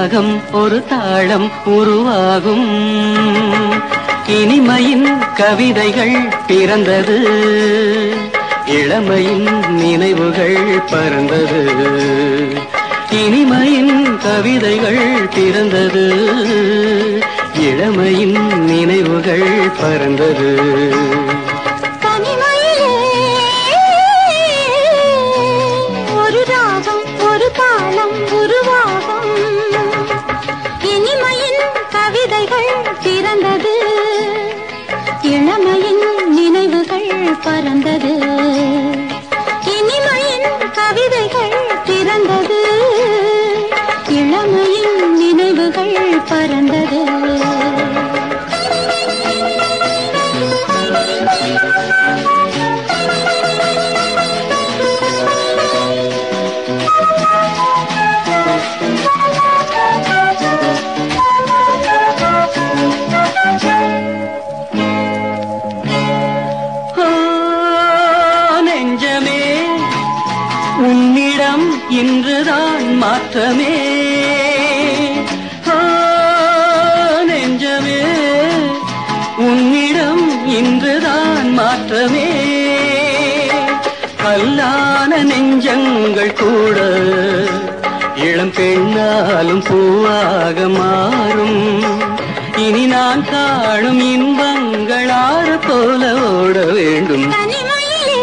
ராகம் ஒரு தாளம் உருவாகும் இனிமையின் கவிதைகள் பிறந்தது இளமையின் நினைவுகள் பறந்தது இனிமையின் கவிதைகள் பிறந்தது இளமையின் நினைவுகள் பறந்தது தனிமையிலே ஒரு ராகம் ஒரு தாளம் உருவாகும் இனிமையின் கவிதைகள் பிறந்தது இளமையின் நினைவுகள் பறந்தது இனிமையின் கவிதைகள் பிறந்தது இளமையின் நினைவுகள் பறந்தது ஆ, நெஞ்சமே உன்னிடம் இன்றுதான் மாற்றமே ஆ, நெஞ்சமே உன்னிடம் இன்றுதான் மாற்றமே கல்லான நெஞ்சங்கள் கூட இளம் பெண்ணாலும் பூவாக மாறும் இனி நான் காணும் இன்பங்கள் ஆறு போல ஓட வேண்டும் தனிமையிலே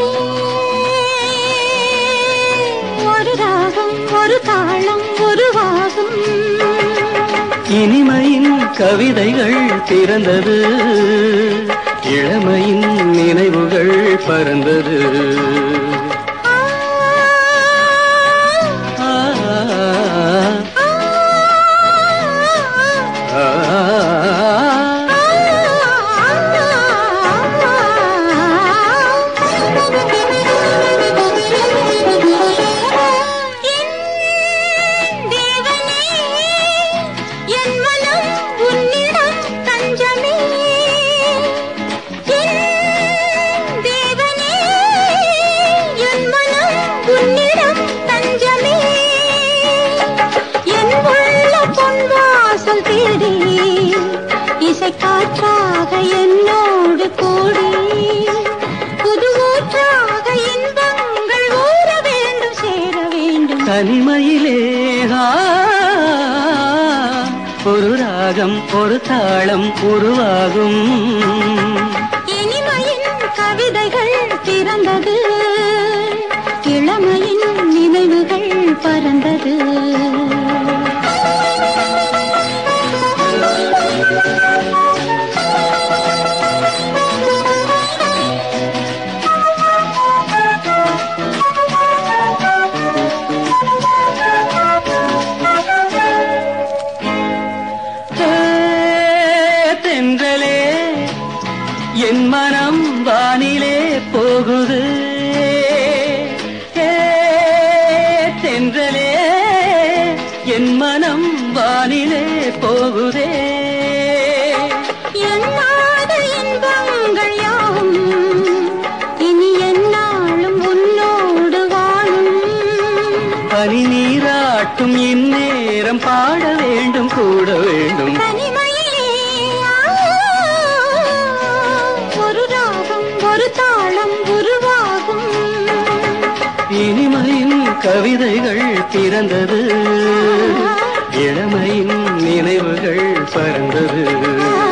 ஒரு ராகம் ஒரு தாளம் உருவாகும் இனிமையின் கவிதைகள் பிறந்தது இளமையின் நினைவுகள் பறந்தது ஆ, ஆ, ஆ, ஆ, என் தேவனே, என் மனம் உன்னிடம் தஞ்சமே. என் தேவனே, என் மனம் உன்னிடம் தஞ்சமே. என் உள்ள பொன்வாசல் தேடி இசை காற்றாக என்னோடு கூடி புது ஊற்றாக இன்பங்கள் ஊற வேண்டும் சேர வேண்டும் தனிமையிலே ஆ, ஒரு ராகம் ஒரு தாளம் உருவாகும் இனிமையின் கவிதைகள் பிறந்தது இளமையின் நினைவுகள் பறந்தது ஏ, தென்றலே என் மனம் வானிலே போகுது ஏ, தென்றலே என் மனம் வானிலே போகுதே எண்ணாத இன்பங்கள் யாவும் இனி என்னாலும் உன்னோடு வாழும் பனி நீராட்டும் இந்நேரம் பாட வேண்டும் கூட வேண்டும் தனிமையிலே ஆ, ஒரு ராகம் ஒரு தாளம் உருவாகும் இனிமையின் கவிதைகள் பிறந்தது இளமையின் நினைவுகள் பறந்தது